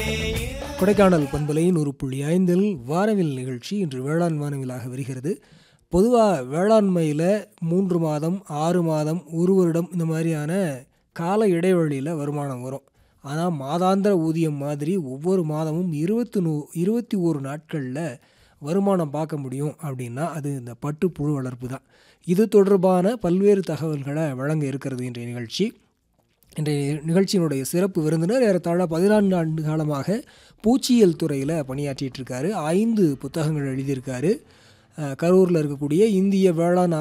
கொடைக்கானல் பண்பலை நூறு புள்ளி ஐந்தில் வானவில் நிகழ்ச்சி இன்று வேளாண் வானவிலாக வருகிறது பொதுவாக வேளாண்மையில் மூன்று மாதம் ஆறு மாதம் ஒரு வருடம் இந்த மாதிரியான கால இடைவெளியில் வருமானம் வரும் ஆனால் மாதாந்திர ஊதியம் மாதிரி ஒவ்வொரு மாதமும் இருபத்தி நூ இருபத்தி ஒரு நாட்களில் வருமானம் பார்க்க முடியும் அப்படின்னா அது இந்த பட்டுப்புழு வளர்ப்பு தான் இது தொடர்பான பல்வேறு தகவல்களை வழங்க இருக்கிறது இன்றைய நிகழ்ச்சி இன்றைய நிகழ்ச்சியினுடைய சிறப்பு விருந்தினர் ஏறத்தாழ பதினான்கு ஆண்டு காலமாக பூச்சியியல் துறையில் பணியாற்றிட்டு இருக்காரு ஐந்து புத்தகங்கள் எழுதியிருக்காரு அஹ், கரூரில் இருக்கக்கூடிய இந்திய வேளாண்